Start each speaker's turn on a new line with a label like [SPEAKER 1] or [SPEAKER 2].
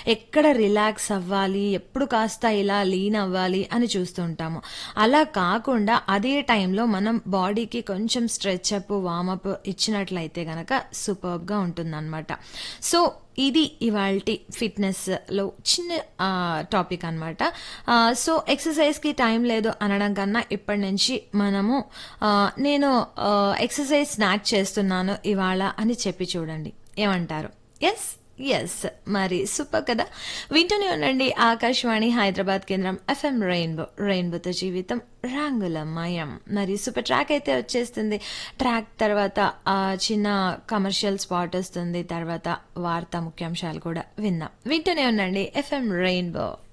[SPEAKER 1] ఎక్కడ రిలాక్స్ అవ్వాలి ఎప్పుడు కాస్త ఇలా లీన్ అవ్వాలి అని చూస్తుంటాము అలా కాకుండా అదే టైంలో మనం బాడీకి కొంచెం స్ట్రెచ్ అప్ వామప్ ఇచ్చినట్లయితే గనక సూపర్గా ఉంటుందన్నమాట సో ఇది ఇవాల్టి ఫిట్నెస్లో చిన్న టాపిక్ అనమాట సో ఎక్సర్సైజ్కి టైం లేదు అనడం కన్నా ఇప్పటి నుంచి మనము ఆ, నేను ఎక్సర్సైజ్ స్నాక్ చేస్తున్నాను ఇవాళ అని చెప్పి చూడండి ఏమంటారు ఎస్ ఎస్ మరి సూపర్ కదా వింటూనే ఉండండి ఆకాశవాణి హైదరాబాద్ కేంద్రం ఎఫ్ఎం రెయిన్బో రెయిన్బోతో జీవితం రంగులమయం మరి సూపర్ ట్రాక్ అయితే వచ్చేస్తుంది ట్రాక్ తర్వాత ఆ చిన్న కమర్షియల్ స్పాట్ వస్తుంది తర్వాత వార్తా ముఖ్యాంశాలు కూడా విందాం వింటూనే ఉండండి ఎఫ్ఎం రెయిన్బో